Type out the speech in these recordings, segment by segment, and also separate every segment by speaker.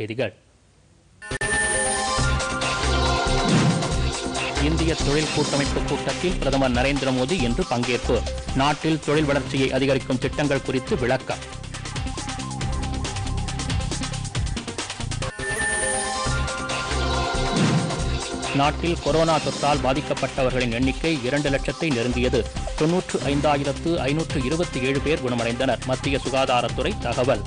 Speaker 1: செய்திகள் இந்திய தொழில் கூட்டமைப்பு கூட்டத்தில் பிரதமர் நரேந்திர மோடி இன்று பங்கேற்பு நாட்டில் தொழில் வளர்ச்சியை அதிகரிக்கும் திட்டங்கள் குறித்து விளக்கம் நாட்டில் கொரோனா தொற்றால் பாதிக்கப்பட்டவர்களின் எண்ணிக்கை இரண்டு லட்சத்தை நெருங்கியது தொன்னூற்று ஐந்தாயிரத்து ஐநூற்று இருபத்தி ஏழு பேர் குணமடைந்தனர் மத்திய சுகாதாரத்துறை தகவல்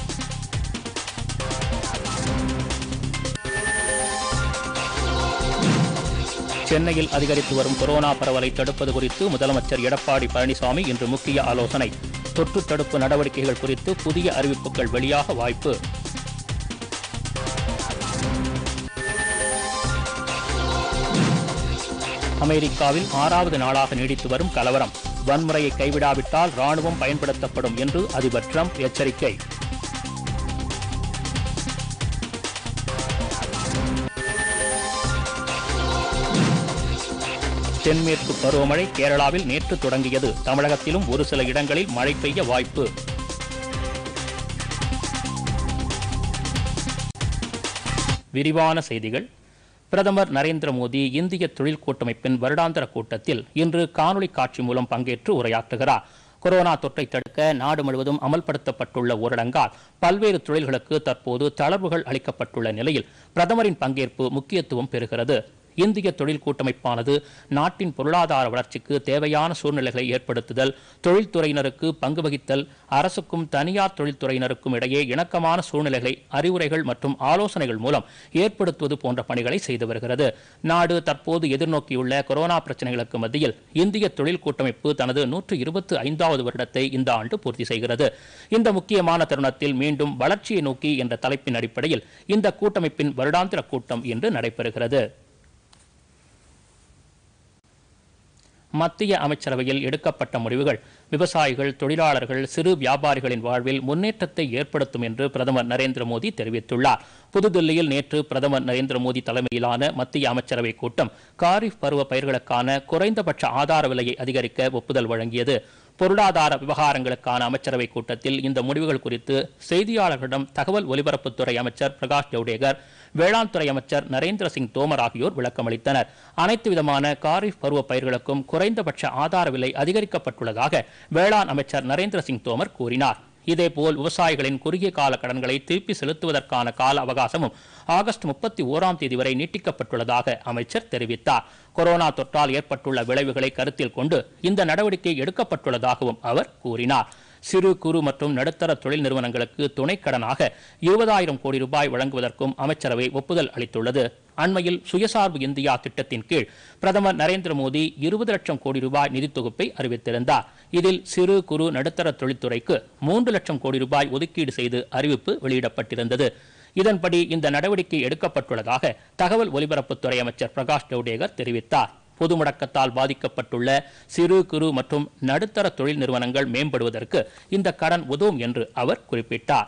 Speaker 1: சென்னையில் அதிகரித்து வரும் கொரோனா பரவலை தடுப்பது குறித்து முதலமைச்சர் எடப்பாடி பழனிசாமி இன்று முக்கிய ஆலோசனை தொற்று தடுப்பு நடவடிக்கைகள் குறித்து புதிய அறிவிப்புகள் வெளியாக வாய்ப்பு அமெரிக்காவில் ஆறாவது நாளாக நீடித்து வரும் கலவரம் வன்முறையை கைவிடாவிட்டால் ராணுவம் பயன்படுத்தப்படும் என்று அதிபர் ட்ரம்ப் எச்சரிக்கை தென்மேற்கு பருவமழை கேரளாவில் நேற்று தொடங்கியது தமிழகத்திலும் ஒரு சில இடங்களில் மழை பெய்ய வாய்ப்பு விரிவான செய்திகள் பிரதமர் நரேந்திர மோடி இந்திய தொழில் கூட்டமைப்பின் வருடாந்திர கூட்டத்தில் இன்று காணொலி காட்சி மூலம் பங்கேற்று உரையாற்றுகிறார் கொரோனா தொற்றை தடுக்க நாடு முழுவதும் அமல்படுத்தப்பட்டுள்ள ஊரடங்கால் பல்வேறு தொழில்களுக்கு தற்போது தளர்வுகள் அளிக்கப்பட்டுள்ள நிலையில் பிரதமரின் பங்கேற்பு முக்கியத்துவம் பெறுகிறது இந்திய தொழில் கூட்டமைப்பானது நாட்டின் பொருளாதார வளர்ச்சிக்கு தேவையான சூழ்நிலைகளை ஏற்படுத்துதல் தொழில்துறையினருக்கு பங்கு வகித்தல் அரசுக்கும் தனியார் தொழில்துறையினருக்கும் இடையே இணக்கமான சூழ்நிலைகளை அறிவுரைகள் மற்றும் ஆலோசனைகள் மூலம் ஏற்படுத்துவது போன்ற பணிகளை செய்து வருகிறது நாடு தற்போது எதிர்நோக்கியுள்ள கொரோனா பிரச்சனைகளுக்கு மத்தியில் இந்திய தொழில் கூட்டமைப்பு தனது நூற்று இருபத்தி ஐந்தாவது வருடத்தை இந்த ஆண்டு பூர்த்தி செய்கிறது இந்த முக்கியமான தருணத்தில் மீண்டும் வளர்ச்சியை நோக்கி என்ற தலைப்பின் அடிப்படையில் இந்த கூட்டமைப்பின் வருடாந்திர கூட்டம் இன்று நடைபெறுகிறது மத்திய அமைச்சரவையில் எடுக்கப்பட்ட முடிவுகள் விவசாயிகள் தொழிலாளர்கள் சிறு வியாபாரிகளின் வாழ்வில் முன்னேற்றத்தை ஏற்படுத்தும் என்று பிரதமர் நரேந்திர மோடி தெரிவித்துள்ளார் புதுதில்லியில் நேற்று பிரதமர் நரேந்திர மோடி தலைமையிலான மத்திய அமைச்சரவை கூட்டம் காரிஃப் பருவ பயிர்களுக்கான குறைந்தபட்ச ஆதார விலையை அதிகரிக்க ஒப்புதல் வழங்கியது பொருளாதார விவகாரங்களுக்கான அமைச்சரவை கூட்டத்தில் இந்த முடிவுகள் குறித்து செய்தியாளர்களிடம் தகவல் ஒலிபரப்புத்துறை அமைச்சர் பிரகாஷ் ஜவடேகர் வேளாண் துறை அமைச்சர் நரேந்திர சிங் தோமர் ஆகியோர் விளக்கமளித்தனர் அனைத்து விதமான காரிஃப் பருவ பயிர்களுக்கும் குறைந்தபட்ச ஆதார விலை அதிகரிக்கப்பட்டுள்ளதாக வேளாண் அமைச்சர் நரேந்திர சிங் தோமர் கூறினார் இதேபோல் விவசாயிகளின் குறுகிய கால கடன்களை திருப்பி செலுத்துவதற்கான கால அவகாசமும் ஆகஸ்ட் முப்பத்தி ஓராம் தேதி வரை நீட்டிக்கப்பட்டுள்ளதாக அமைச்சர் தெரிவித்தார் கொரோனா தொற்றால் ஏற்பட்டுள்ள விளைவுகளை கருத்தில் கொண்டு இந்த நடவடிக்கை எடுக்கப்பட்டுள்ளதாகவும் அவர் கூறினார் சிறு குறு மற்றும் நடுத்தர தொழில் நிறுவனங்களுக்கு துணைக்கடனாக இருபதாயிரம் கோடி ரூபாய் வழங்குவதற்கும் அமைச்சரவை ஒப்புதல் அளித்துள்ளது அண்மையில் சுயசார்பு இந்தியா திட்டத்தின் கீழ் பிரதமர் நரேந்திர மோடி இருபது லட்சம் கோடி ரூபாய் நிதித் தொகுப்பை அறிவித்திருந்தார் இதில் சிறு குறு நடுத்தர தொழில்துறைக்கு மூன்று லட்சம் கோடி ரூபாய் ஒதுக்கீடு செய்து அறிவிப்பு வெளியிடப்பட்டிருந்தது இதன்படி இந்த நடவடிக்கை எடுக்கப்பட்டுள்ளதாக தகவல் ஒலிபரப்புத்துறை அமைச்சர் பிரகாஷ் ஜவடேகர் தெரிவித்தார் பொது முடக்கத்தால் பாதிக்கப்பட்டுள்ள சிறு குறு மற்றும் நடுத்தர தொழில் நிறுவனங்கள் மேம்படுவதற்கு இந்த கடன் உதவும் என்று அவர் குறிப்பிட்டார்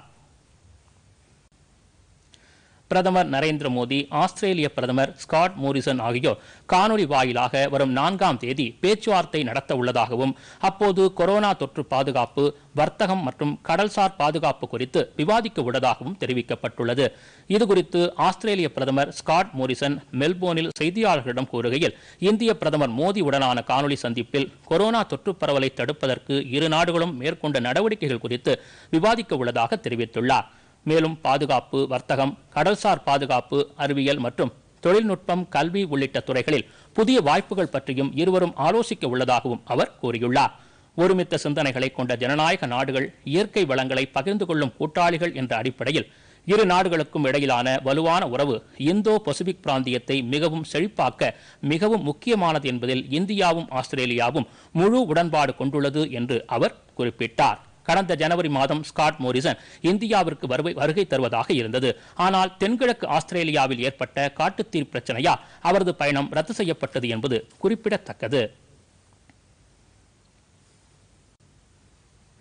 Speaker 1: பிரதமர் நரேந்திர மோடி ஆஸ்திரேலிய பிரதமர் ஸ்காட் மோரிசன் ஆகியோர் காணொலி வாயிலாக வரும் நான்காம் தேதி பேச்சுவார்த்தை நடத்த உள்ளதாகவும் அப்போது கொரோனா தொற்று பாதுகாப்பு வர்த்தகம் மற்றும் கடல்சார் பாதுகாப்பு குறித்து விவாதிக்க உள்ளதாகவும் தெரிவிக்கப்பட்டுள்ளது இதுகுறித்து ஆஸ்திரேலிய பிரதமர் ஸ்காட் மோரிசன் மெல்போர்னில் செய்தியாளர்களிடம் கூறுகையில் இந்திய பிரதமர் மோடி உடனான காணொலி சந்திப்பில் கொரோனா தொற்று பரவலை தடுப்பதற்கு இரு நாடுகளும் மேற்கொண்ட நடவடிக்கைகள் குறித்து விவாதிக்க உள்ளதாக தெரிவித்துள்ளார் மேலும் பாதுகாப்பு வர்த்தகம் கடல்சார் பாதுகாப்பு அறிவியல் மற்றும் தொழில்நுட்பம் கல்வி உள்ளிட்ட துறைகளில் புதிய வாய்ப்புகள் பற்றியும் இருவரும் ஆலோசிக்க உள்ளதாகவும் அவர் கூறியுள்ளார் ஒருமித்த சிந்தனைகளை கொண்ட ஜனநாயக நாடுகள் இயற்கை வளங்களை பகிர்ந்து கொள்ளும் கூட்டாளிகள் என்ற அடிப்படையில் இரு நாடுகளுக்கும் இடையிலான வலுவான உறவு இந்தோ பசிபிக் பிராந்தியத்தை மிகவும் செழிப்பாக்க மிகவும் முக்கியமானது என்பதில் இந்தியாவும் ஆஸ்திரேலியாவும் முழு உடன்பாடு கொண்டுள்ளது என்று அவர் குறிப்பிட்டார் கடந்த ஜனவரி மாதம் ஸ்காட் மோரிசன் இந்தியாவிற்கு வருகை வருகை தருவதாக இருந்தது ஆனால் தென்கிழக்கு ஆஸ்திரேலியாவில் ஏற்பட்ட காட்டுத்தீ பிரச்சனையால் அவரது பயணம் ரத்து செய்யப்பட்டது என்பது குறிப்பிடத்தக்கது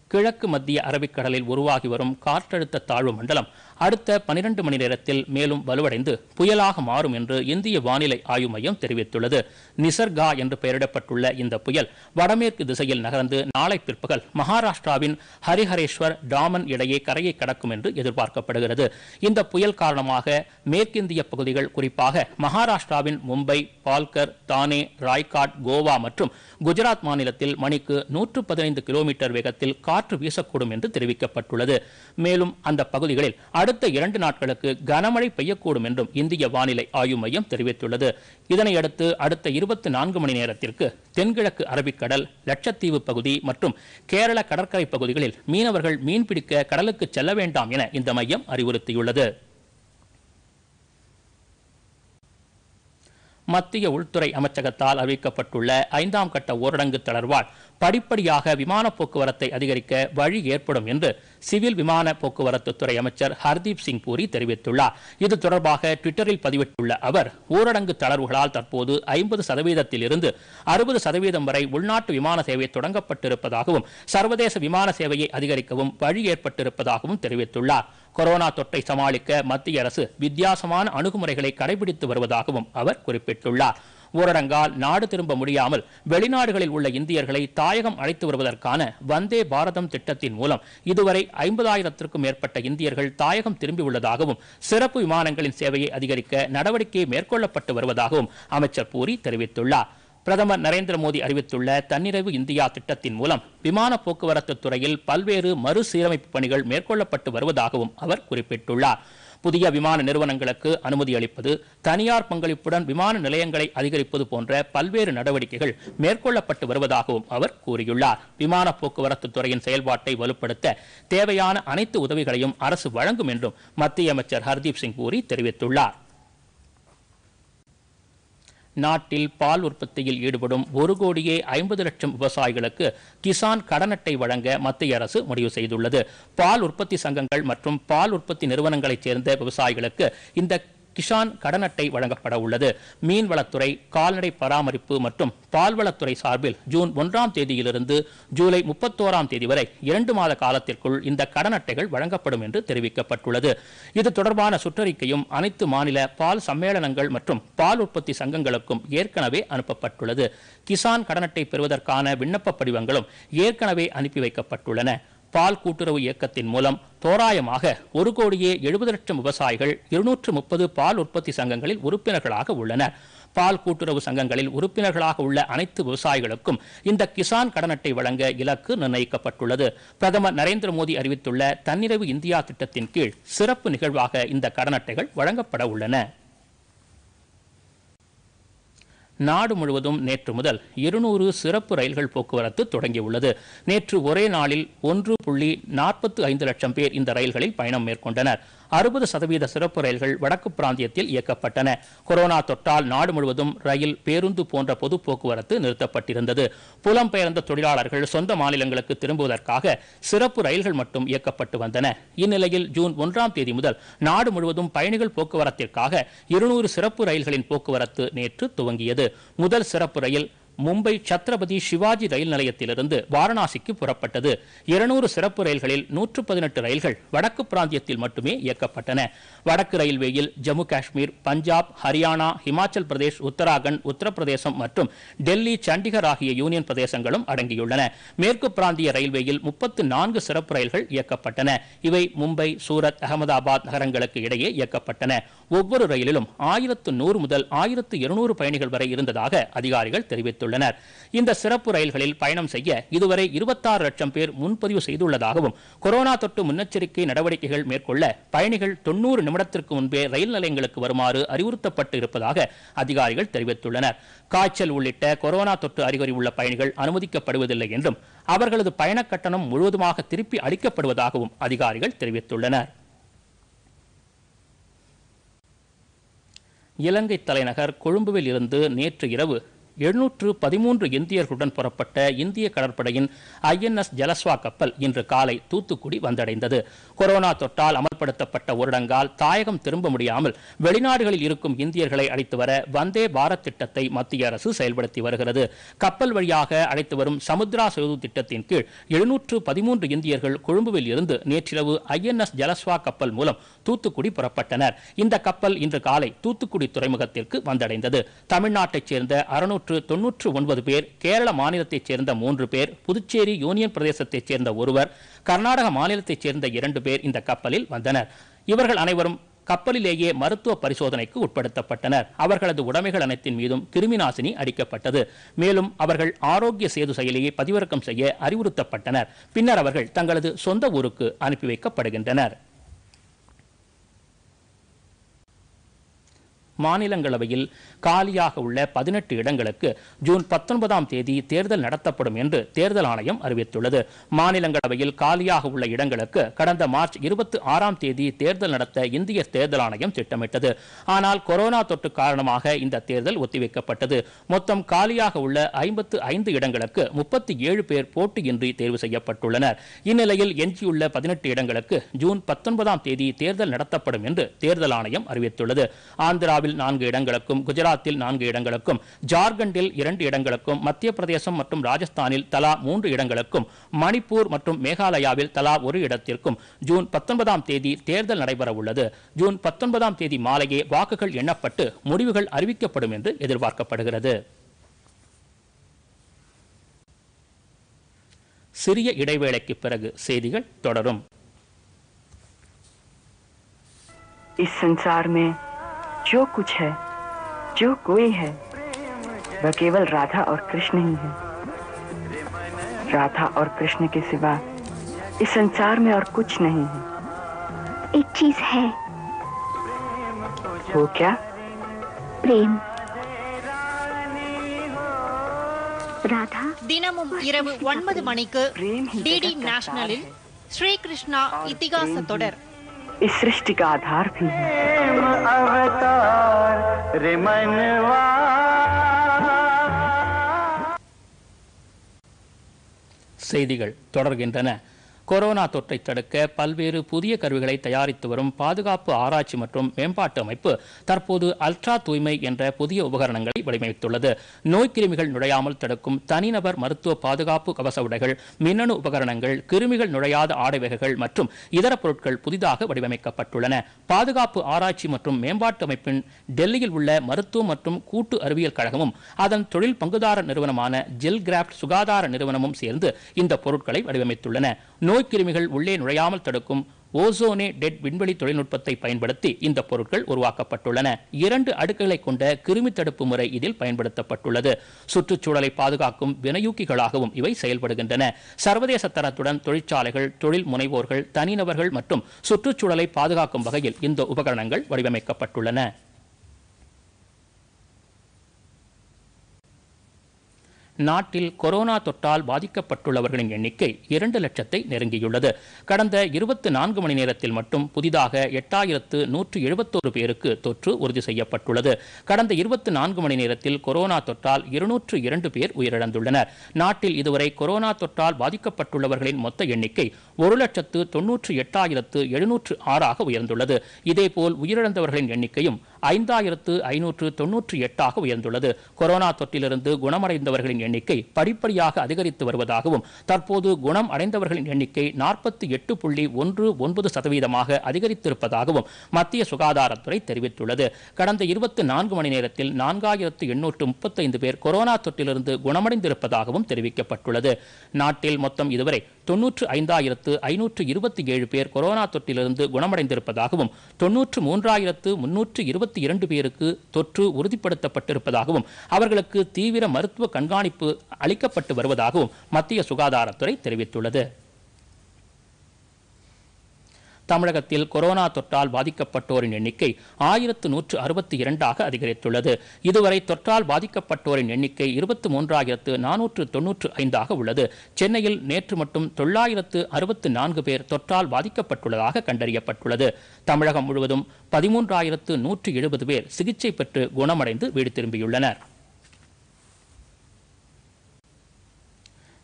Speaker 1: கிழக்கு மத்திய அரபிக்கடலில் உருவாகி வரும் காற்றழுத்த தாழ்வு மண்டலம் அடுத்த பனிரெண்டு மணி நேரத்தில் மேலும் வலுவடைந்து புயலாக மாறும் என்று இந்திய வானிலை ஆய்வு மையம் தெரிவித்துள்ளது நிசர்கா என்று பெயரிடப்பட்டுள்ள இந்த புயல் வடமேற்கு திசையில் நகர்ந்து நாளை பிற்பகல் மகாராஷ்டிராவின் ஹரிஹரேஸ்வர் டாமன் இடையே கரையை கடக்கும் என்று எதிர்பார்க்கப்படுகிறது இந்த புயல் காரணமாக மேற்கிந்திய பகுதிகள் குறிப்பாக மகாராஷ்டிராவின் மும்பை பால்கர் தானே ராய்காட் கோவா மற்றும் குஜராத் மாநிலத்தில் மணிக்கு நூற்று பதினைந்து கிலோமீட்டர் வேகத்தில் காற்று வீசக்கூடும் என்று தெரிவிக்கப்பட்டுள்ளது மேலும் அந்த பகுதிகளில் அடுத்த இரண்டு நாட்களுக்கு கனமழை பெய்யக்கூடும் என்றும் இந்திய வானிலை ஆய்வு மையம் தெரிவித்துள்ளது இதனையடுத்து அடுத்த இருபத்தி நான்கு மணி நேரத்திற்கு தென்கிழக்கு அரபிக்கடல் லட்சத்தீவு பகுதி மற்றும் கேரள கடற்கரை பகுதிகளில் மீனவர்கள் மீன்பிடிக்க கடலுக்கு செல்ல வேண்டாம் என இந்த மையம் அறிவுறுத்தியுள்ளது மத்திய உள்துறை அமைச்சகத்தால் அறிவிக்கப்பட்டுள்ள ஐந்தாம் கட்ட ஊரடங்கு தளர்வால் படிப்படியாக விமான போக்குவரத்தை அதிகரிக்க வழி ஏற்படும் என்று சிவில் விமான போக்குவரத்து துறை அமைச்சர் ஹர்தீப் சிங் பூரி தெரிவித்துள்ளார் இது தொடர்பாக ட்விட்டரில் பதிவிட்டுள்ள அவர் ஊரடங்கு தளர்வுகளால் தற்போது ஐம்பது சதவீதத்தில் இருந்து அறுபது சதவீதம் வரை உள்நாட்டு விமான சேவை தொடங்கப்பட்டிருப்பதாகவும் சர்வதேச விமான சேவையை அதிகரிக்கவும் வழி ஏற்பட்டிருப்பதாகவும் தெரிவித்துள்ளார் கொரோனா தொற்றை சமாளிக்க மத்திய அரசு வித்தியாசமான அணுகுமுறைகளை கடைபிடித்து வருவதாகவும் அவர் குறிப்பிட்டுள்ளார் ஊரடங்கால் நாடு திரும்ப முடியாமல் வெளிநாடுகளில் உள்ள இந்தியர்களை தாயகம் அழைத்து வருவதற்கான வந்தே பாரதம் திட்டத்தின் மூலம் இதுவரை ஐம்பதாயிரத்திற்கும் மேற்பட்ட இந்தியர்கள் தாயகம் திரும்பியுள்ளதாகவும் சிறப்பு விமானங்களின் சேவையை அதிகரிக்க நடவடிக்கை மேற்கொள்ளப்பட்டு வருவதாகவும் அமைச்சர் பூரி தெரிவித்துள்ளார் பிரதமர் நரேந்திர மோடி அறிவித்துள்ள தன்னிறைவு இந்தியா திட்டத்தின் மூலம் விமான போக்குவரத்து துறையில் பல்வேறு மறுசீரமைப்பு பணிகள் மேற்கொள்ளப்பட்டு வருவதாகவும் அவர் குறிப்பிட்டுள்ளார் புதிய விமான நிறுவனங்களுக்கு அனுமதி அளிப்பது தனியார் பங்களிப்புடன் விமான நிலையங்களை அதிகரிப்பது போன்ற பல்வேறு நடவடிக்கைகள் மேற்கொள்ளப்பட்டு வருவதாகவும் அவர் கூறியுள்ளார் விமான போக்குவரத்து துறையின் செயல்பாட்டை வலுப்படுத்த தேவையான அனைத்து உதவிகளையும் அரசு வழங்கும் என்றும் மத்திய அமைச்சர் ஹர்தீப் சிங் பூரி தெரிவித்துள்ளார் நாட்டில் பால் உற்பத்தியில் ஈடுபடும் ஒரு கோடியே ஐம்பது லட்சம் விவசாயிகளுக்கு கிசான் கடன் அட்டை வழங்க மத்திய அரசு முடிவு செய்துள்ளது பால் உற்பத்தி சங்கங்கள் மற்றும் பால் உற்பத்தி நிறுவனங்களைச் சேர்ந்த விவசாயிகளுக்கு இந்த கிஷான் கடன் அட்டை வழங்கப்பட உள்ளது மீன்வளத்துறை கால்நடை பராமரிப்பு மற்றும் பால்வளத்துறை சார்பில் ஜூன் ஒன்றாம் தேதியிலிருந்து ஜூலை முப்பத்தோராம் தேதி வரை இரண்டு மாத காலத்திற்குள் இந்த கடன் அட்டைகள் வழங்கப்படும் என்று தெரிவிக்கப்பட்டுள்ளது இது தொடர்பான சுற்றறிக்கையும் அனைத்து மாநில பால் சம்மேளனங்கள் மற்றும் பால் உற்பத்தி சங்கங்களுக்கும் ஏற்கனவே அனுப்பப்பட்டுள்ளது கிசான் கடன் அட்டை பெறுவதற்கான விண்ணப்ப படிவங்களும் ஏற்கனவே அனுப்பி வைக்கப்பட்டுள்ளன பால் கூட்டுறவு இயக்கத்தின் மூலம் தோராயமாக ஒரு கோடியே எழுபது லட்சம் விவசாயிகள் இருநூற்று முப்பது பால் உற்பத்தி சங்கங்களில் உறுப்பினர்களாக உள்ளனர் பால் கூட்டுறவு சங்கங்களில் உறுப்பினர்களாக உள்ள அனைத்து விவசாயிகளுக்கும் இந்த கிசான் கடன் அட்டை வழங்க இலக்கு நிர்ணயிக்கப்பட்டுள்ளது பிரதமர் நரேந்திர மோடி அறிவித்துள்ள தன்னிறைவு இந்தியா திட்டத்தின் கீழ் சிறப்பு நிகழ்வாக இந்த கடன் அட்டைகள் வழங்கப்பட உள்ளன நாடு முழுவதும் நேற்று முதல் இருநூறு சிறப்பு ரயில்கள் போக்குவரத்து தொடங்கியுள்ளது நேற்று ஒரே நாளில் ஒன்று புள்ளி நாற்பத்து ஐந்து லட்சம் பேர் இந்த ரயில்களில் பயணம் மேற்கொண்டனர் அறுபது சதவீத சிறப்பு ரயில்கள் வடக்கு பிராந்தியத்தில் இயக்கப்பட்டன கொரோனா தொற்றால் நாடு முழுவதும் ரயில் பேருந்து போன்ற பொது போக்குவரத்து நிறுத்தப்பட்டிருந்தது புலம்பெயர்ந்த தொழிலாளர்கள் சொந்த மாநிலங்களுக்கு திரும்புவதற்காக சிறப்பு ரயில்கள் மட்டும் இயக்கப்பட்டு வந்தன இந்நிலையில் ஜூன் ஒன்றாம் தேதி முதல் நாடு முழுவதும் பயணிகள் போக்குவரத்திற்காக இருநூறு சிறப்பு ரயில்களின் போக்குவரத்து நேற்று துவங்கியது முதல் சிறப்பு ரயில் மும்பை சத்ரபதி சிவாஜி ரயில் நிலையத்திலிருந்து வாரணாசிக்கு புறப்பட்டது இருநூறு சிறப்பு ரயில்களில் நூற்று பதினெட்டு ரயில்கள் வடக்கு பிராந்தியத்தில் மட்டுமே இயக்கப்பட்டன வடக்கு ரயில்வேயில் ஜம்மு காஷ்மீர் பஞ்சாப் ஹரியானா ஹிமாச்சல் பிரதேஷ் உத்தராகண்ட் உத்தரப்பிரதேசம் மற்றும் டெல்லி சண்டிகர் ஆகிய யூனியன் பிரதேசங்களும் அடங்கியுள்ளன மேற்கு பிராந்திய ரயில்வேயில் முப்பத்து நான்கு சிறப்பு ரயில்கள் இயக்கப்பட்டன இவை மும்பை சூரத் அகமதாபாத் நகரங்களுக்கு இடையே இயக்கப்பட்டன ஒவ்வொரு ரயிலிலும் ஆயிரத்து நூறு முதல் ஆயிரத்து இருநூறு பயணிகள் வரை இருந்ததாக அதிகாரிகள் தெரிவித்துள்ளனர் இந்த சிறப்பு ரயில்களில் பயணம் செய்ய இதுவரை இருபத்தாறு லட்சம் பேர் முன்பதிவு செய்துள்ளதாகவும் கொரோனா தொற்று முன்னெச்சரிக்கை நடவடிக்கைகள் மேற்கொள்ள பயணிகள் தொண்ணூறு நிமிடத்திற்கு முன்பே ரயில் நிலையங்களுக்கு வருமாறு அறிவுறுத்தப்பட்டு இருப்பதாக அதிகாரிகள் தெரிவித்துள்ளனர் காய்ச்சல் உள்ளிட்ட கொரோனா தொற்று அறிகுறி உள்ள பயணிகள் அனுமதிக்கப்படுவதில்லை என்றும் அவர்களது பயண கட்டணம் முழுவதுமாக திருப்பி அளிக்கப்படுவதாகவும் அதிகாரிகள் தெரிவித்துள்ளனர் இலங்கை தலைநகர் கொழும்புவில் இருந்து நேற்று இரவு எழுநூற்று பதிமூன்று இந்தியர்களுடன் புறப்பட்ட இந்திய கடற்படையின் ஐஎன்எஸ் ஜலஸ்வா கப்பல் இன்று காலை தூத்துக்குடி வந்தடைந்தது கொரோனா தொற்றால் அமல்படுத்தப்பட்ட ஊரடங்கால் தாயகம் திரும்ப முடியாமல் வெளிநாடுகளில் இருக்கும் இந்தியர்களை அழைத்து வர வந்தே பாரத் திட்டத்தை மத்திய அரசு செயல்படுத்தி வருகிறது கப்பல் வழியாக அழைத்து வரும் சமுத்ரா சேது திட்டத்தின் கீழ் எழுநூற்று பதிமூன்று இந்தியர்கள் கொழும்புவில் இருந்து நேற்றிரவு ஐஎன்எஸ் ஜலஸ்வா கப்பல் மூலம் தூத்துக்குடி புறப்பட்டனர் இந்த கப்பல் இன்று காலை தூத்துக்குடி துறைமுகத்திற்கு வந்தடைந்தது தமிழ்நாட்டைச் சேர்ந்த அறுநூற்று தொன்னூற்று ஒன்பது பேர் கேரள மாநிலத்தைச் சேர்ந்த மூன்று பேர் புதுச்சேரி யூனியன் பிரதேசத்தைச் சேர்ந்த ஒருவர் கர்நாடக மாநிலத்தைச் சேர்ந்த இரண்டு பேர் இந்த கப்பலில் வந்தனர் இவர்கள் அனைவரும் கப்பலிலேயே மருத்துவ பரிசோதனைக்கு உட்படுத்தப்பட்டனர் அவர்களது உடைமைகள் அனைத்தின் மீதும் கிருமி நாசினி அடிக்கப்பட்டது மேலும் அவர்கள் ஆரோக்கிய சேது செயலியை பதிவிறக்கம் செய்ய அறிவுறுத்தப்பட்டனர் பின்னர் அவர்கள் தங்களது சொந்த ஊருக்கு அனுப்பி வைக்கப்படுகின்றனர் மாநிலங்களவையில் காலியாக உள்ள பதினெட்டு இடங்களுக்கு ஜூன் பத்தொன்பதாம் தேதி தேர்தல் நடத்தப்படும் என்று தேர்தல் ஆணையம் அறிவித்துள்ளது மாநிலங்களவையில் காலியாக உள்ள இடங்களுக்கு கடந்த மார்ச் இருபத்தி ஆறாம் தேதி தேர்தல் நடத்த இந்திய தேர்தல் ஆணையம் திட்டமிட்டது ஆனால் கொரோனா தொற்று காரணமாக இந்த தேர்தல் ஒத்திவைக்கப்பட்டது மொத்தம் காலியாக உள்ள ஐம்பத்து ஐந்து இடங்களுக்கு முப்பத்தி ஏழு பேர் போட்டியின்றி தேர்வு செய்யப்பட்டுள்ளனர் இந்நிலையில் எஞ்சியுள்ள பதினெட்டு இடங்களுக்கு ஜூன் பத்தொன்பதாம் தேதி தேர்தல் நடத்தப்படும் என்று தேர்தல் ஆணையம் அறிவித்துள்ளது ஆந்திராவில் நான்கு இடங்களுக்கும் குஜராத்தில் நான்கு இடங்களுக்கும் ஜார்க்கண்டில் இரண்டு இடங்களுக்கும் மத்திய பிரதேசம் மற்றும் ராஜஸ்தானில் தலா மூன்று இடங்களுக்கும் மணிப்பூர் மற்றும் மேகாலயாவில் தலா ஒரு இடத்திற்கும் ஜூன் பத்தொன்பதாம் தேதி தேர்தல் நடைபெற உள்ளது ஜூன் பத்தொன்பதாம் தேதி மாலையே வாக்குகள் எண்ணப்பட்டு முடிவுகள் அறிவிக்கப்படும் என்று எதிர்பார்க்கப்படுகிறது சிறிய இடைவேளைக்கு பிறகு செய்திகள் தொடரும்
Speaker 2: इस संसार में जो कुछ है जो कोई है वह केवल राधा और कृष्ण ही है राधा और कृष्ण के सिवा इस संसार में और कुछ नहीं है
Speaker 3: एक चीज है
Speaker 2: वो क्या
Speaker 3: प्रेम ராதா
Speaker 4: தினமும் இரவு ஒன்பது மணிக்கு டிடி நேஷனலில் ஸ்ரீ கிருஷ்ணா இத்திகாச தொடர்
Speaker 2: इस सृष्टि का आधार भी है
Speaker 5: अवतार रे मनवा
Speaker 1: செய்திகள் தொடர்கின்றன கொரோனா தொற்றை தடுக்க பல்வேறு புதிய கருவிகளை தயாரித்து வரும் பாதுகாப்பு ஆராய்ச்சி மற்றும் மேம்பாட்டு அமைப்பு தற்போது அல்ட்ரா தூய்மை என்ற புதிய உபகரணங்களை வடிவமைத்துள்ளது நோய்க்கிருமிகள் நுழையாமல் தடுக்கும் தனிநபர் மருத்துவ பாதுகாப்பு கவச உடைகள் மின்னணு உபகரணங்கள் கிருமிகள் நுழையாத ஆடை வகைகள் மற்றும் இதர பொருட்கள் புதிதாக வடிவமைக்கப்பட்டுள்ளன பாதுகாப்பு ஆராய்ச்சி மற்றும் மேம்பாட்டு அமைப்பின் டெல்லியில் உள்ள மருத்துவ மற்றும் கூட்டு அறிவியல் கழகமும் அதன் தொழில் பங்குதாரர் நிறுவனமான ஜெல் கிராஃப்ட் சுகாதார நிறுவனமும் சேர்ந்து இந்த பொருட்களை வடிவமைத்துள்ளன நோய்க்கிருமிகள் உள்ளே நுழையாமல் தடுக்கும் ஓசோனே டெட் விண்வெளி தொழில்நுட்பத்தை பயன்படுத்தி இந்த பொருட்கள் உருவாக்கப்பட்டுள்ளன இரண்டு அடுக்குகளை கொண்ட கிருமி தடுப்பு முறை இதில் பயன்படுத்தப்பட்டுள்ளது சுற்றுச்சூழலை பாதுகாக்கும் வினையூக்கிகளாகவும் இவை செயல்படுகின்றன சர்வதேச தரத்துடன் தொழிற்சாலைகள் தொழில் முனைவோர்கள் தனிநபர்கள் மற்றும் சுற்றுச்சூழலை பாதுகாக்கும் வகையில் இந்த உபகரணங்கள் வடிவமைக்கப்பட்டுள்ளன நாட்டில் கொரோனா தொற்றால் பாதிக்கப்பட்டுள்ளவர்களின் எண்ணிக்கை இரண்டு லட்சத்தை நெருங்கியுள்ளது கடந்த இருபத்தி நான்கு மணி நேரத்தில் மட்டும் புதிதாக எட்டாயிரத்து நூற்று எழுபத்தோரு பேருக்கு தொற்று உறுதி செய்யப்பட்டுள்ளது கடந்த இருபத்தி நான்கு மணி நேரத்தில் கொரோனா தொற்றால் இருநூற்று இரண்டு பேர் உயிரிழந்துள்ளனர் நாட்டில் இதுவரை கொரோனா தொற்றால் பாதிக்கப்பட்டுள்ளவர்களின் மொத்த எண்ணிக்கை ஒரு லட்சத்து தொன்னூற்று எட்டாயிரத்து எழுநூற்று ஆறாக உயர்ந்துள்ளது இதேபோல் உயிரிழந்தவர்களின் எண்ணிக்கையும் ஐந்தாயிரத்து ஐநூற்று தொன்னூற்றி எட்டாக உயர்ந்துள்ளது கொரோனா தொற்றிலிருந்து குணமடைந்தவர்களின் எண்ணிக்கை படிப்படியாக அதிகரித்து வருவதாகவும் தற்போது குணம் அடைந்தவர்களின் எண்ணிக்கை நாற்பத்தி எட்டு புள்ளி ஒன்று ஒன்பது சதவீதமாக அதிகரித்திருப்பதாகவும் மத்திய சுகாதாரத்துறை தெரிவித்துள்ளது கடந்த இருபத்தி நான்கு மணி நேரத்தில் நான்காயிரத்து எண்ணூற்று முப்பத்தைந்து பேர் கொரோனா தொற்றிலிருந்து குணமடைந்திருப்பதாகவும் தெரிவிக்கப்பட்டுள்ளது நாட்டில் மொத்தம் இதுவரை தொன்னூற்று ஐந்தாயிரத்து ஐநூற்று இருபத்தி ஏழு பேர் கொரோனா தொற்றிலிருந்து குணமடைந்திருப்பதாகவும் தொன்னூற்று மூன்றாயிரத்து முன்னூற்று இருபத்தி இரண்டு பேருக்கு தொற்று உறுதிப்படுத்தப்பட்டிருப்பதாகவும் அவர்களுக்கு தீவிர மருத்துவ கண்காணிப்பு அளிக்கப்பட்டு வருவதாகவும் மத்திய சுகாதாரத்துறை தெரிவித்துள்ளது தமிழகத்தில் கொரோனா தொற்றால் பாதிக்கப்பட்டோரின் எண்ணிக்கை ஆயிரத்து நூற்று அறுபத்தி இரண்டாக அதிகரித்துள்ளது இதுவரை தொற்றால் பாதிக்கப்பட்டோரின் எண்ணிக்கை இருபத்தி மூன்றாயிரத்து நானூற்று தொன்னூற்று ஐந்தாக உள்ளது சென்னையில் நேற்று மட்டும் தொள்ளாயிரத்து அறுபத்து நான்கு பேர் தொற்றால் பாதிக்கப்பட்டுள்ளதாக கண்டறியப்பட்டுள்ளது தமிழகம் முழுவதும் பதிமூன்றாயிரத்து நூற்று எழுபது பேர் சிகிச்சை பெற்று குணமடைந்து வீடு திரும்பியுள்ளனர்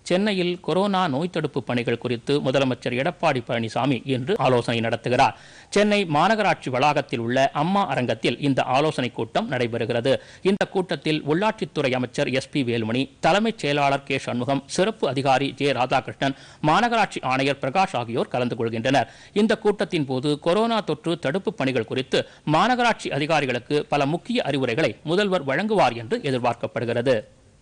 Speaker 1: சென்னையில் கொரோனா நோய் தடுப்பு பணிகள் குறித்து முதலமைச்சர் எடப்பாடி பழனிசாமி இன்று ஆலோசனை நடத்துகிறார் சென்னை மாநகராட்சி வளாகத்தில் உள்ள அம்மா அரங்கத்தில் இந்த ஆலோசனை கூட்டம் நடைபெறுகிறது இந்த கூட்டத்தில் உள்ளாட்சித்துறை அமைச்சர் எஸ் பி வேலுமணி தலைமைச் செயலாளர் கே சண்முகம் சிறப்பு அதிகாரி ஜே ராதாகிருஷ்ணன் மாநகராட்சி ஆணையர் பிரகாஷ் ஆகியோர் கலந்து கொள்கின்றனர் இந்த கூட்டத்தின் போது கொரோனா தொற்று தடுப்பு பணிகள் குறித்து மாநகராட்சி அதிகாரிகளுக்கு பல முக்கிய அறிவுரைகளை முதல்வர் வழங்குவார் என்று எதிர்பார்க்கப்படுகிறது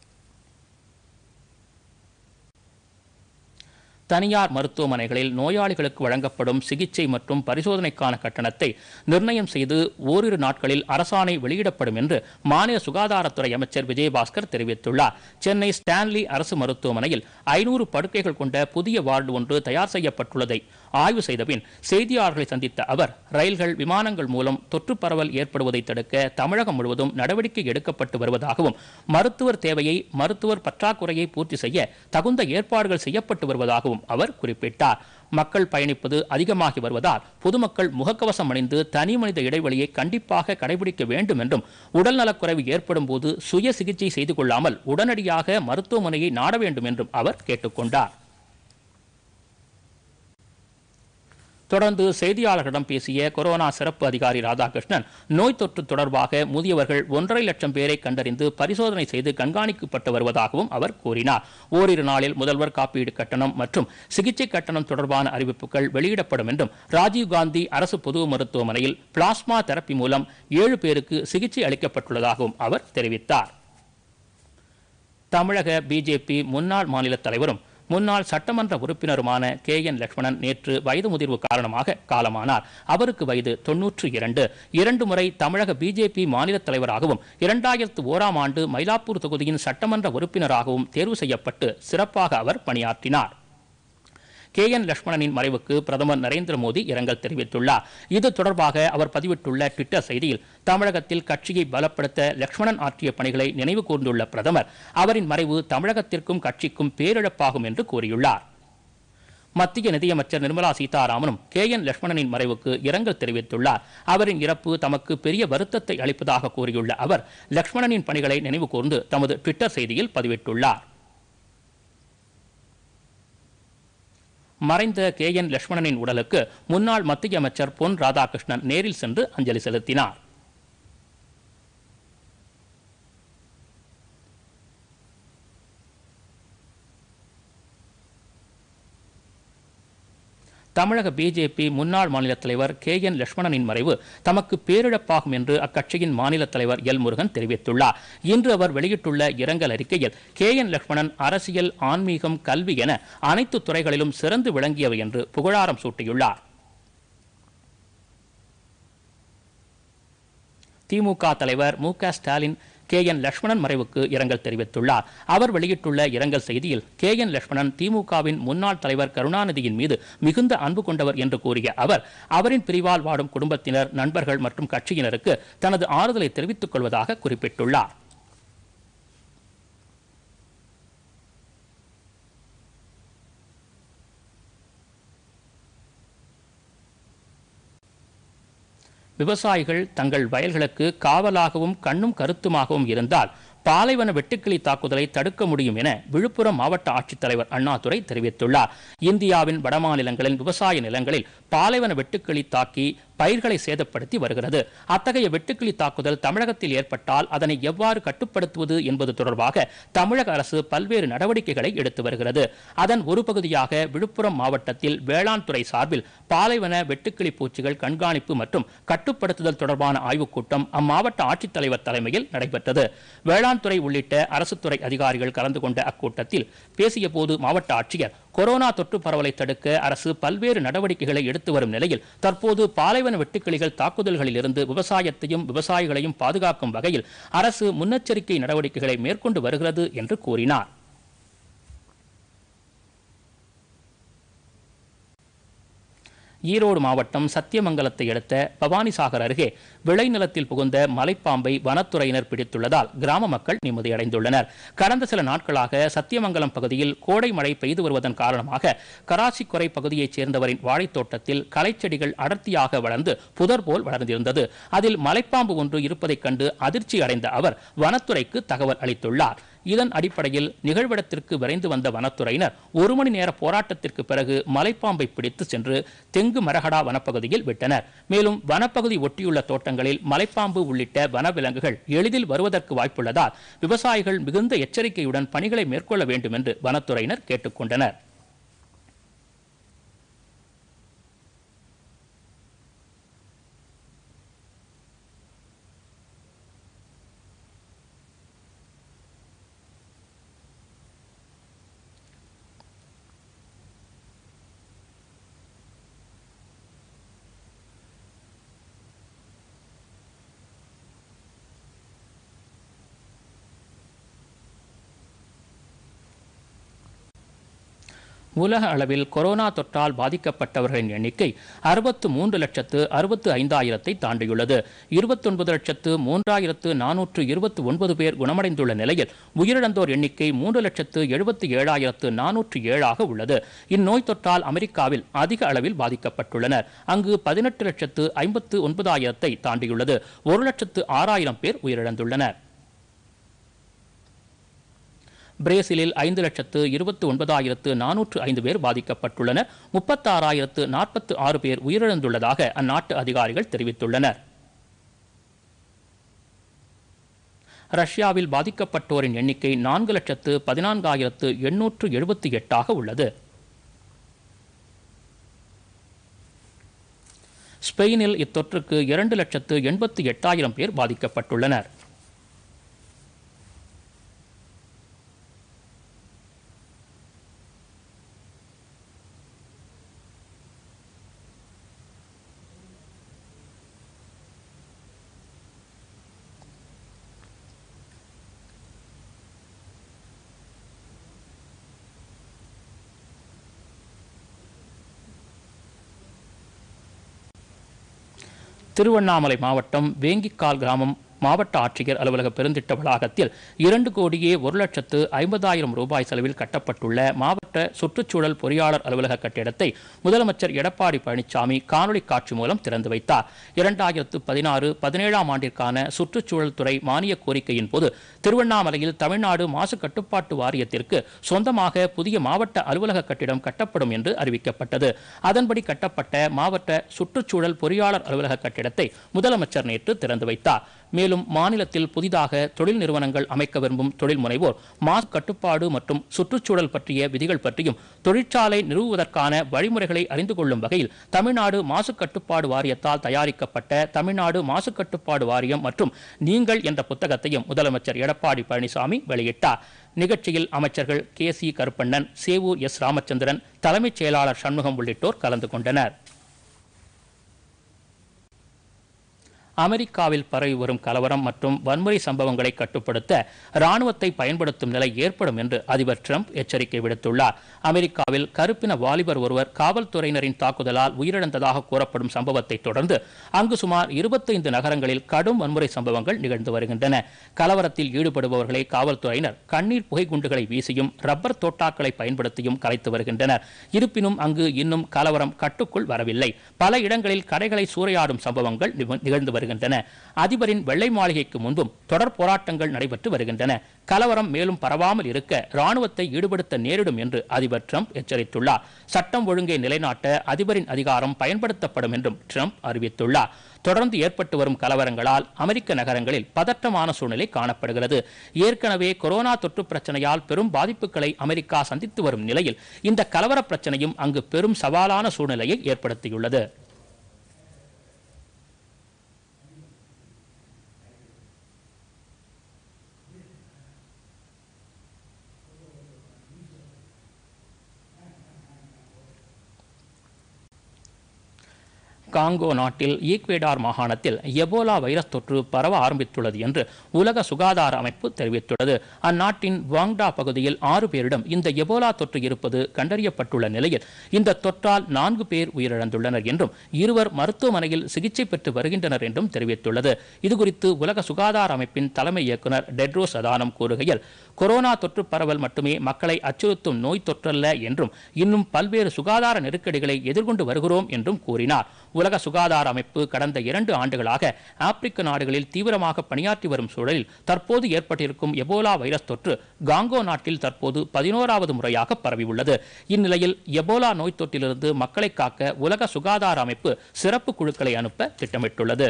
Speaker 1: தனியார் மருத்துவமனைகளில் நோயாளிகளுக்கு வழங்கப்படும் சிகிச்சை மற்றும் பரிசோதனைக்கான கட்டணத்தை நிர்ணயம் செய்து ஓரிரு நாட்களில் அரசாணை வெளியிடப்படும் என்று மாநில சுகாதாரத்துறை அமைச்சர் விஜயபாஸ்கர் தெரிவித்துள்ளார் சென்னை ஸ்டான்லி அரசு மருத்துவமனையில் ஐநூறு படுக்கைகள் கொண்ட புதிய வார்டு ஒன்று தயார் செய்யப்பட்டுள்ளதை ஆய்வு செய்தபின் செய்தியாளர்களை சந்தித்த அவர் ரயில்கள் விமானங்கள் மூலம் தொற்று பரவல் ஏற்படுவதை தடுக்க தமிழகம் முழுவதும் நடவடிக்கை எடுக்கப்பட்டு வருவதாகவும் மருத்துவர் தேவையை மருத்துவர் பற்றாக்குறையை பூர்த்தி செய்ய தகுந்த ஏற்பாடுகள் செய்யப்பட்டு வருவதாகவும் அவர் குறிப்பிட்டார் மக்கள் பயணிப்பது அதிகமாகி வருவதால் பொதுமக்கள் முகக்கவசம் அணிந்து தனி மனித இடைவெளியை கண்டிப்பாக கடைபிடிக்க வேண்டும் என்றும் உடல்நலக்குறைவு ஏற்படும் போது சுய சிகிச்சை செய்து கொள்ளாமல் உடனடியாக மருத்துவமனையை நாட வேண்டும் என்றும் அவர் கேட்டுக்கொண்டார் தொடர்ந்து செய்தியாளர்களிடம் பேசிய கொரோனா சிறப்பு அதிகாரி ராதாகிருஷ்ணன் நோய் தொற்று தொடர்பாக முதியவர்கள் ஒன்றரை லட்சம் பேரை கண்டறிந்து பரிசோதனை செய்து கண்காணிக்கப்பட்டு வருவதாகவும் அவர் கூறினார் ஓரிரு நாளில் முதல்வர் காப்பீடு கட்டணம் மற்றும் சிகிச்சை கட்டணம் தொடர்பான அறிவிப்புகள் வெளியிடப்படும் என்றும் ராஜீவ்காந்தி அரசு பொது மருத்துவமனையில் பிளாஸ்மா தெரப்பி மூலம் ஏழு பேருக்கு சிகிச்சை அளிக்கப்பட்டுள்ளதாகவும் அவர் தெரிவித்தார் தமிழக பிஜேபி முன்னாள் மாநில தலைவரும் முன்னாள் சட்டமன்ற உறுப்பினருமான கே என் லட்சுமணன் நேற்று வயது முதிர்வு காரணமாக காலமானார் அவருக்கு வயது தொன்னூற்று இரண்டு இரண்டு முறை தமிழக பிஜேபி மாநில தலைவராகவும் இரண்டாயிரத்து ஓராம் ஆண்டு மயிலாப்பூர் தொகுதியின் சட்டமன்ற உறுப்பினராகவும் தேர்வு செய்யப்பட்டு சிறப்பாக அவர் பணியாற்றினார் கே என் லட்சுமணனின் மறைவுக்கு பிரதமர் நரேந்திர மோடி இரங்கல் தெரிவித்துள்ளார் இது தொடர்பாக அவர் பதிவிட்டுள்ள ட்விட்டர் செய்தியில் தமிழகத்தில் கட்சியை பலப்படுத்த லட்சுமணன் ஆற்றிய பணிகளை நினைவு கூர்ந்துள்ள பிரதமர் அவரின் மறைவு தமிழகத்திற்கும் கட்சிக்கும் பேரிழப்பாகும் என்று கூறியுள்ளார் மத்திய நிதியமைச்சர் நிர்மலா சீதாராமனும் கே என் லட்சுமணனின் மறைவுக்கு இரங்கல் தெரிவித்துள்ளார் அவரின் இறப்பு தமக்கு பெரிய வருத்தத்தை அளிப்பதாக கூறியுள்ள அவர் லட்சுமணனின் பணிகளை நினைவு கூர்ந்து தமது ட்விட்டர் செய்தியில் பதிவிட்டுள்ளார் மறைந்த கே என் லட்சுமணனின் உடலுக்கு முன்னாள் மத்திய அமைச்சர் பொன் ராதாகிருஷ்ணன் நேரில் சென்று அஞ்சலி செலுத்தினார் தமிழக பிஜேபி முன்னாள் மாநில தலைவர் கே என் லட்சுமணனின் மறைவு தமக்கு பேரிழப்பாகும் என்று அக்கட்சியின் மாநில தலைவர் எல் முருகன் தெரிவித்துள்ளார் இன்று அவர் வெளியிட்டுள்ள இரங்கல் அறிக்கையில் கே என் லட்சுமணன் அரசியல் ஆன்மீகம் கல்வி என அனைத்து துறைகளிலும் சிறந்து விளங்கியவர் என்று புகழாரம் சூட்டியுள்ளார் திமுக தலைவர் மு க ஸ்டாலின் கே என் லட்சுமணன் மறைவுக்கு இரங்கல் தெரிவித்துள்ளார் அவர் வெளியிட்டுள்ள இரங்கல் செய்தியில் கே என் லட்சுமணன் திமுகவின் முன்னாள் தலைவர் கருணாநிதியின் மீது மிகுந்த அன்பு கொண்டவர் என்று கூறிய அவர் அவரின் பிரிவால் வாடும் குடும்பத்தினர் நண்பர்கள் மற்றும் கட்சியினருக்கு தனது ஆறுதலை தெரிவித்துக் கொள்வதாக குறிப்பிட்டுள்ளார் விவசாயிகள் தங்கள் வயல்களுக்கு காவலாகவும் கண்ணும் கருத்துமாகவும் இருந்தால் பாலைவன வெட்டுக்கிளி தாக்குதலை தடுக்க முடியும் என விழுப்புரம் மாவட்ட ஆட்சித்தலைவர் அண்ணாதுரை தெரிவித்துள்ளார் இந்தியாவின் வடமாநிலங்களின் விவசாய நிலங்களில் பாலைவன வெட்டுக்கிளி தாக்கி பயிர்களை சேதப்படுத்தி வருகிறது அத்தகைய வெட்டுக்கிளி தாக்குதல் தமிழகத்தில் ஏற்பட்டால் அதனை எவ்வாறு கட்டுப்படுத்துவது என்பது தொடர்பாக தமிழக அரசு பல்வேறு நடவடிக்கைகளை எடுத்து வருகிறது அதன் ஒரு பகுதியாக விழுப்புரம் மாவட்டத்தில் வேளாண் துறை சார்பில் பாலைவன வெட்டுக்கிளி பூச்சிகள் கண்காணிப்பு மற்றும் கட்டுப்படுத்துதல் தொடர்பான ஆய்வுக் கூட்டம் அம்மாவட்ட ஆட்சித்தலைவர் தலைமையில் நடைபெற்றது வேளாண் துறை உள்ளிட்ட அரசு துறை அதிகாரிகள் கலந்து கொண்ட அக்கூட்டத்தில் பேசிய போது மாவட்ட ஆட்சியர் கொரோனா தொற்று பரவலை தடுக்க அரசு பல்வேறு நடவடிக்கைகளை எடுத்து வரும் நிலையில் தற்போது பாலைவன வெட்டுக்கிளிகள் தாக்குதல்களில் இருந்து விவசாயத்தையும் விவசாயிகளையும் பாதுகாக்கும் வகையில் அரசு முன்னெச்சரிக்கை நடவடிக்கைகளை மேற்கொண்டு வருகிறது என்று கூறினார் ஈரோடு மாவட்டம் சத்தியமங்கலத்தை அடுத்த பவானிசாகர் அருகே விளைநிலத்தில் புகுந்த மலைப்பாம்பை வனத்துறையினர் பிடித்துள்ளதால் கிராம மக்கள் நிம்மதியடைந்துள்ளனர் கடந்த சில நாட்களாக சத்தியமங்கலம் பகுதியில் கோடை மழை பெய்து வருவதன் காரணமாக கராச்சிக்குறை பகுதியைச் சேர்ந்தவரின் வாழைத்தோட்டத்தில் களைச்செடிகள் அடர்த்தியாக வளர்ந்து புதர் போல் வளர்ந்திருந்தது அதில் மலைப்பாம்பு ஒன்று இருப்பதைக் கண்டு அதிர்ச்சி அடைந்த அவர் வனத்துறைக்கு தகவல் அளித்துள்ளார் இதன் அடிப்படையில் நிகழ்விடத்திற்கு விரைந்து வந்த வனத்துறையினர் ஒரு மணி நேர போராட்டத்திற்கு பிறகு மலைப்பாம்பை பிடித்து சென்று தெங்கு மரகடா வனப்பகுதியில் விட்டனர் மேலும் வனப்பகுதி ஒட்டியுள்ள தோட்டங்களில் மலைப்பாம்பு உள்ளிட்ட வனவிலங்குகள் எளிதில் வருவதற்கு வாய்ப்புள்ளதால் விவசாயிகள் மிகுந்த எச்சரிக்கையுடன் பணிகளை மேற்கொள்ள வேண்டும் என்று வனத்துறையினர் கேட்டுக்கொண்டனர் உலக அளவில் கொரோனா தொற்றால் பாதிக்கப்பட்டவர்களின் எண்ணிக்கை அறுபத்து மூன்று லட்சத்து அறுபத்து ஐந்தாயிரத்தை தாண்டியுள்ளது இருபத்தொன்பது லட்சத்து மூன்றாயிரத்து நானூற்று இருபத்தி ஒன்பது பேர் குணமடைந்துள்ள நிலையில் உயிரிழந்தோர் எண்ணிக்கை மூன்று லட்சத்து எழுபத்தி ஏழாயிரத்து நானூற்று ஏழாக உள்ளது இந்நோய் தொற்றால் அமெரிக்காவில் அதிக அளவில் பாதிக்கப்பட்டுள்ளனர் அங்கு பதினெட்டு லட்சத்து ஐம்பத்து ஒன்பதாயிரத்தை தாண்டியுள்ளது ஒரு லட்சத்து ஆறாயிரம் பேர் உயிரிழந்துள்ளனர் பிரேசிலில் ஐந்து லட்சத்து இருபத்தி ஒன்பதாயிரத்து நானூற்று ஐந்து பேர் பாதிக்கப்பட்டுள்ளனர் முப்பத்தாறாயிரத்து நாற்பத்து ஆறு பேர் உயிரிழந்துள்ளதாக அந்நாட்டு அதிகாரிகள் தெரிவித்துள்ளனர் ரஷ்யாவில் பாதிக்கப்பட்டோரின் எண்ணிக்கை நான்கு லட்சத்து பதினான்காயிரத்து எண்ணூற்று எழுபத்தி எட்டாக உள்ளது ஸ்பெயினில் இத்தொற்றுக்கு இரண்டு லட்சத்து எண்பத்தி எட்டாயிரம் பேர் பாதிக்கப்பட்டுள்ளனர் திருவண்ணாமலை மாவட்டம் வேங்கிக்கால் கிராமம் மாவட்ட ஆட்சியர் அலுவலக பெருந்திட்ட வளாகத்தில் இரண்டு கோடியே ஒரு லட்சத்து ஐம்பதாயிரம் ரூபாய் செலவில் கட்டப்பட்டுள்ள மாவட்ட சுற்றுச்சூழல் பொறியாளர் அலுவலக கட்டிடத்தை முதலமைச்சர் எடப்பாடி பழனிசாமி காணொலி காட்சி மூலம் திறந்து வைத்தார் இரண்டாயிரத்து பதினாறு பதினேழாம் ஆண்டிற்கான சுற்றுச்சூழல் துறை மானிய கோரிக்கையின் போது திருவண்ணாமலையில் தமிழ்நாடு மாசு கட்டுப்பாட்டு வாரியத்திற்கு சொந்தமாக புதிய மாவட்ட அலுவலக கட்டிடம் கட்டப்படும் என்று அறிவிக்கப்பட்டது அதன்படி கட்டப்பட்ட மாவட்ட சுற்றுச்சூழல் பொறியாளர் அலுவலக கட்டிடத்தை முதலமைச்சர் நேற்று திறந்து வைத்தார் மேலும் மாநிலத்தில் புதிதாக தொழில் நிறுவனங்கள் அமைக்க விரும்பும் தொழில் முனைவோர் மாசு கட்டுப்பாடு மற்றும் சுற்றுச்சூழல் பற்றிய விதிகள் பற்றியும் தொழிற்சாலை நிறுவுவதற்கான வழிமுறைகளை அறிந்து கொள்ளும் வகையில் தமிழ்நாடு மாசு கட்டுப்பாடு வாரியத்தால் தயாரிக்கப்பட்ட தமிழ்நாடு மாசு கட்டுப்பாடு வாரியம் மற்றும் நீங்கள் என்ற புத்தகத்தையும் முதலமைச்சர் எடப்பாடி பழனிசாமி வெளியிட்டார் நிகழ்ச்சியில் அமைச்சர்கள் K C Karuppannan Sevur S Ramachandran தலைமைச் செயலாளர் சண்முகம் உள்ளிட்டோர் கலந்து கொண்டனர் அமெரிக்காவில் பரவி வரும் கலவரம் மற்றும் வன்முறை சம்பவங்களை கட்டுப்படுத்த ராணுவத்தை பயன்படுத்தும் நிலை ஏற்படும் என்று அதிபர் ட்ரம்ப் எச்சரிக்கை விடுத்துள்ளார் அமெரிக்காவில் கருப்பின வாலிபர் ஒருவர் காவல்துறையினரின் தாக்குதலால் உயிரிழந்ததாக கூறப்படும் சம்பவத்தை தொடர்ந்து அங்கு சுமார் இருபத்தைந்து நகரங்களில் கடும் வன்முறை சம்பவங்கள் நிகழ்ந்து வருகின்றன கலவரத்தில் ஈடுபடுபவர்களை காவல்துறையினர் கண்ணீர் புகை குண்டுகளை வீசியும் ரப்பர் தோட்டாக்களை பயன்படுத்தியும் கலைத்து வருகின்றனர் இருப்பினும் அங்கு இன்னும் கலவரம் கட்டுக்குள் வரவில்லை பல இடங்களில் கடைகளை சூறையாடும் சம்பவங்கள் நிக- நிகழ்ந்து வருகின்றன அதிபரின் வெள்ளை மாளிகைக்கு முன்பும் தொடர் போராட்டங்கள் நடைபெற்று வருகின்றன கலவரம் மேலும் பரவாமல் இருக்க ராணுவத்தை ஈடுபடுத்த நேரிடும் என்று அதிபர் ட்ரம்ப் எச்சரித்துள்ளார் சட்டம் ஒழுங்கை நிலைநாட்ட அதிபரின் அதிகாரம் பயன்படுத்தப்படும் என்றும் ட்ரம்ப் அறிவித்துள்ளார் தொடர்ந்து ஏற்பட்டு வரும் கலவரங்களால் அமெரிக்க நகரங்களில் பதற்றமான சூழ்நிலை காணப்படுகிறது ஏற்கனவே கொரோனா தொற்று பிரச்சனையால் பெரும் பாதிப்புகளை அமெரிக்கா சந்தித்து வரும் நிலையில் இந்த கலவர பிரச்சனையும் அங்கு பெரும் சவாலான சூழ்நிலையை ஏற்படுத்தியுள்ளது காங்கோ நாட்டில் ஈக்வேடார் மாகாணத்தில் எபோலா வைரஸ் தொற்று பரவ ஆரம்பித்துள்ளது என்று உலக சுகாதார அமைப்பு தெரிவித்துள்ளது அந்நாட்டின் வாங்டா பகுதியில் ஆறு பேரிடம் இந்த எபோலா தொற்று இருப்பது கண்டறியப்பட்டுள்ள நிலையில் இந்த தொற்றால் நான்கு பேர் உயிரிழந்துள்ளனர் என்றும் இருவர் மருத்துவமனையில் சிகிச்சை பெற்று வருகின்றனர் என்றும் தெரிவித்துள்ளது இதுகுறித்து உலக சுகாதார அமைப்பின் தலைமை இயக்குனர் டெட்ரோஸ் அதானம் கூறுகையில் கொரோனா தொற்று பரவல் மட்டுமே மக்களை அச்சுறுத்தும் நோய் தொற்றல்ல என்றும் இன்னும் பல்வேறு சுகாதார நெருக்கடிகளை எதிர்கொண்டு வருகிறோம் என்றும் கூறினார் உலக சுகாதார அமைப்பு கடந்த இரண்டு ஆண்டுகளாக ஆப்பிரிக்க நாடுகளில் தீவிரமாக பணியாற்றி வரும் சூழலில் தற்போது ஏற்பட்டிருக்கும் எபோலா வைரஸ் தொற்று காங்கோ நாட்டில் தற்போது பதினோராவது முறையாக பரவியுள்ளது இந்நிலையில் எபோலா நோய் தொற்றிலிருந்து மக்களை காக்க உலக சுகாதார அமைப்பு சிறப்பு குழுக்களை அனுப்ப திட்டமிட்டுள்ளது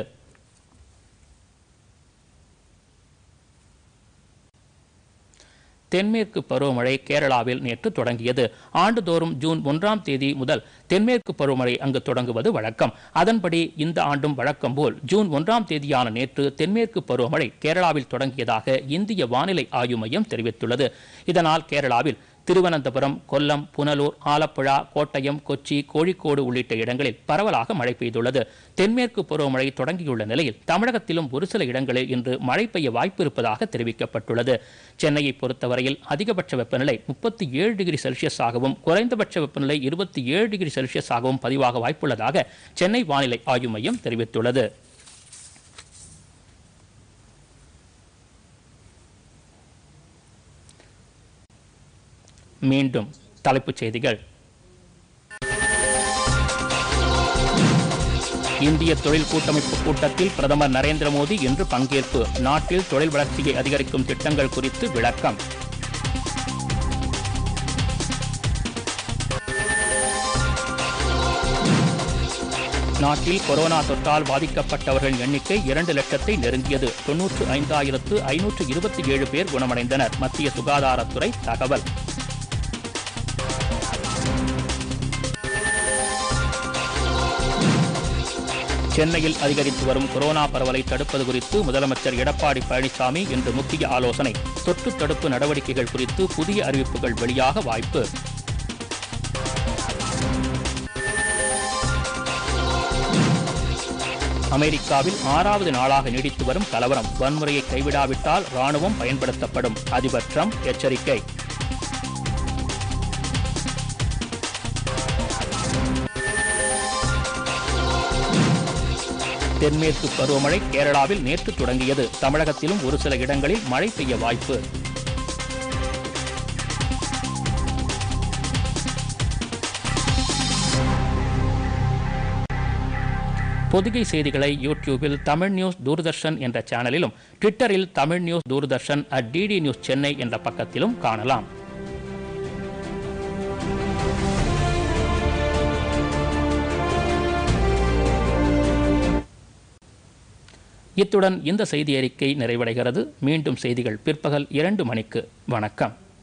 Speaker 1: தென்மேற்கு பருவமழை கேரளாவில் நேற்று தொடங்கியது ஆண்டுதோறும் ஜூன் ஒன்றாம் தேதி முதல் தென்மேற்கு பருவமழை அங்கு தொடங்குவது வழக்கம் அதன்படி இந்த ஆண்டும் வழக்கம் போல் ஜூன் ஒன்றாம் தேதியான நேற்று தென்மேற்கு பருவமழை கேரளாவில் தொடங்கியதாக இந்திய வானிலை ஆய்வு மையம் தெரிவித்துள்ளது இதனால் கேரளாவில் திருவனந்தபுரம் கொல்லம் புனலூர் ஆலப்புழா கோட்டயம் கொச்சி கோழிக்கோடு உள்ளிட்ட இடங்களில் பரவலாக மழை பெய்துள்ளது தென்மேற்கு பருவமழை தொடங்கியுள்ள நிலையில் தமிழகத்திலும் ஒரு சில இடங்களில் இன்று மழை பெய்ய வாய்ப்பு இருப்பதாக தெரிவிக்கப்பட்டுள்ளது சென்னையை பொறுத்தவரையில் அதிகபட்ச வெப்பநிலை முப்பத்தி ஏழு டிகிரி செல்சியஸாகவும் குறைந்தபட்ச வெப்பநிலை இருபத்தி ஏழு டிகிரி செல்சியஸாகவும் பதிவாக வாய்ப்புள்ளதாக சென்னை வானிலை ஆய்வு மையம் தெரிவித்துள்ளது மீண்டும் தலைப்புச் செய்திகள் இந்திய தொழில் கூட்டமைப்பு கூட்டத்தில் பிரதமர் நரேந்திர மோடி இன்று பங்கேற்பு நாட்டில் தொழில் வளர்ச்சியை அதிகரிக்கும் திட்டங்கள் குறித்து விளக்கம் நாட்டில் கொரோனா தொற்றால் பாதிக்கப்பட்டவர்களின் எண்ணிக்கை இரண்டு லட்சத்தை நெருங்கியது தொன்னூற்று ஐந்தாயிரத்து ஐநூற்று இருபத்தி ஏழு பேர் குணமடைந்தனர் மத்திய சுகாதாரத்துறை தகவல் சென்னையில் அதிகரித்து வரும் கொரோனா பரவலை தடுப்பது குறித்து முதலமைச்சர் எடப்பாடி பழனிசாமி இன்று முக்கிய ஆலோசனை தொற்று தடுப்பு நடவடிக்கைகள் குறித்து புதிய அறிவிப்புகள் வெளியாக வாய்ப்பு அமெரிக்காவில் ஆறாவது நாளாக நீடித்து வரும் கலவரம் வன்முறையை கைவிடாவிட்டால் ராணுவம் பயன்படுத்தப்படும் அதிபர் ட்ரம்ப் எச்சரிக்கை தென்மேற்கு பருவமழை கேரளாவில் நேற்று தொடங்கியது தமிழகத்திலும் ஒரு சில இடங்களில் மழை பெய்ய வாய்ப்பு பொதிகை செய்திகளை யூடியூபில் தமிழ் நியூஸ் தூர்தர்ஷன் என்ற சேனலிலும் ட்விட்டரில் Tamil news Doordarshan at DD news Chennai என்ற பக்கத்திலும் காணலாம் இத்துடன் இந்த செய்தி அறிக்கை நிறைவடைகிறது மீண்டும் செய்திகள் பிற்பகல் இரண்டு மணிக்கு வணக்கம்